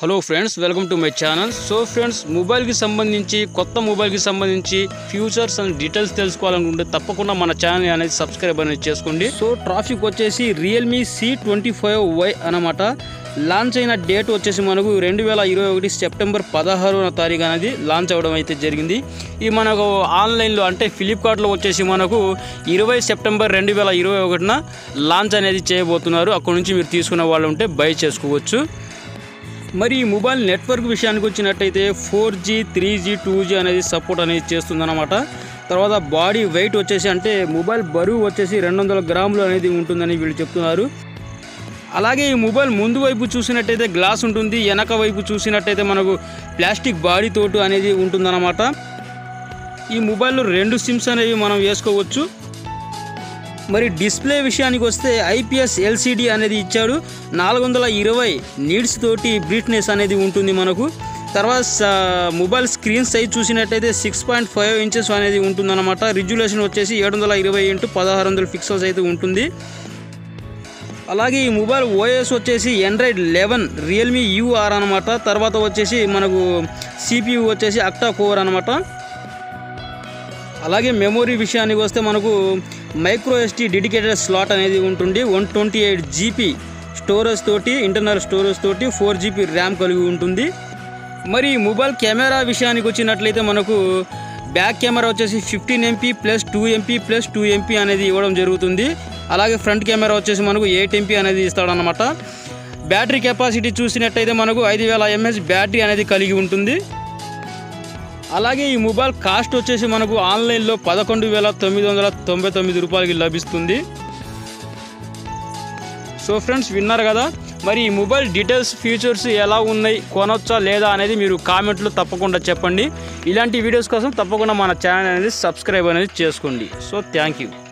hello friends welcome to my channel so friends మొబైల్కి సంబంధించి కొత్త మొబైల్కి సంబంధించి ఫ్యూచర్స్ అండ్ డీటెయిల్స్ తెలుసుకోవాలనుకుంటే తప్పకుండా మన ఛానల్ అనేది సబ్స్క్రైబ్ అనేది చేసుకోండి సో ట్రాఫిక్ వచ్చేసి Realme C twenty five Y అనమాట లాంచ్ అయిన డేట్ వచ్చేసి మనకు రెండు వేల ఇరవై ఒకటి సెప్టెంబర్ పదహారవ తారీఖు అనేది లాంచ్ అవ్వడం అయితే జరిగింది ఇది మనకు ఆన్లైన్లో అంటే ఫ్లిప్కార్ట్లో వచ్చేసి మనకు ఇరవై సెప్టెంబర్ రెండు వేల ఇరవై ఒకటిన లాంచ్ అనేది చేయబోతున్నారు అక్కడ నుంచి మీరు తీసుకున్న వాళ్ళు ఉంటే బై చేసుకోవచ్చు మరి ఈ మొబైల్ నెట్వర్క్ విషయానికి వచ్చినట్టయితే four G three G two G అనేది సపోర్ట్ అనేది చేస్తుందన్నమాట తర్వాత బాడీ వెయిట్ వచ్చేసి అంటే మొబైల్ బరువు వచ్చేసి రెండు వందల గ్రాములు అనేది ఉంటుందని వీళ్ళు చెప్తున్నారు అలాగే ఈ మొబైల్ ముందు వైపు చూసినట్టయితే గ్లాస్ ఉంటుంది వెనక వైపు చూసినట్టయితే మనకు ప్లాస్టిక్ బాడీ తోటు అనేది ఉంటుందన్నమాట ఈ మొబైల్లో రెండు సిమ్స్ అనేవి మనం వేసుకోవచ్చు మరి డిస్ప్లే విషయానికి వస్తే ఐపీఎస్ ఎల్సిడి అనేది ఇచ్చాడు నాలుగు వందల ఇరవై నీడ్స్ తోటి బ్రీట్నెస్ అనేది ఉంటుంది మనకు తర్వాత స- మొబైల్ స్క్రీన్ సైజ్ చూసినట్టయితే సిక్స్ పాయింట్ ఫైవ్ ఇంచెస్ అనేది ఉంటుందన్నమాట రిజులేషన్ వచ్చేసి ఏడు వందల ఇరవై ఇంటూ పదహారు వందల పిక్సెల్స్ అయితే ఉంటుంది అలాగే ఈ మొబైల్ ఓఎస్ వచ్చేసి ఎండ్రాయిడ్ లెవెన్ రియల్మీ యూఆర్ అనమాట తర్వాత వచ్చేసి మనకు సిపియు వచ్చేసి అక్టా కోర్ అనమాట అలాగే మెమొరీ విషయానికి వస్తే మనకు మైక్రో ఎస్టీ డెడికేటెడ్ స్లాట్ అనేది ఉంటుంది one twenty eight GB storage తోటి ఇంటర్నల్ స్టోరేజ్ తోటి ఫోర్ జీబీ ర్యామ్ కలిగి ఉంటుంది మరి ఈ మొబైల్ కెమెరా విషయానికి వచ్చినట్లయితే మనకు బ్యాక్ కెమెరా వచ్చేసి fifteen MP plus two MP plus two MP అనేది ఇవ్వడం జరుగుతుంది అలాగే ఫ్రంట్ కెమెరా వచ్చేసి మనకు ఎయిట్ ఎంపీ అనేది ఇస్తాడనమాట బ్యాటరీ కెపాసిటీ చూసినట్టయితే మనకు ఐదు వేల ఎంహెచ్ బ్యాటరీ అనేది కలిగి ఉంటుంది అలాగే ఈ మొబైల్ కాస్ట్ వచ్చేసి మనకు ఆన్లైన్లో పదకొండు వేల తొమ్మిది వందల తొంభై తొమ్మిది రూపాయలకి లభిస్తుంది సో ఫ్రెండ్స్ విన్నారు కదా మరి ఈ మొబైల్ డీటెయిల్స్ ఫీచర్స్ ఎలా ఉన్నాయి కొనొచ్చా లేదా అనేది మీరు కామెంట్లో తప్పకుండా చెప్పండి ఇలాంటి వీడియోస్ కోసం తప్పకుండా మన ఛానల్ అనేది సబ్స్క్రైబ్ అనేది చేసుకోండి సో థ్యాంక్ యూ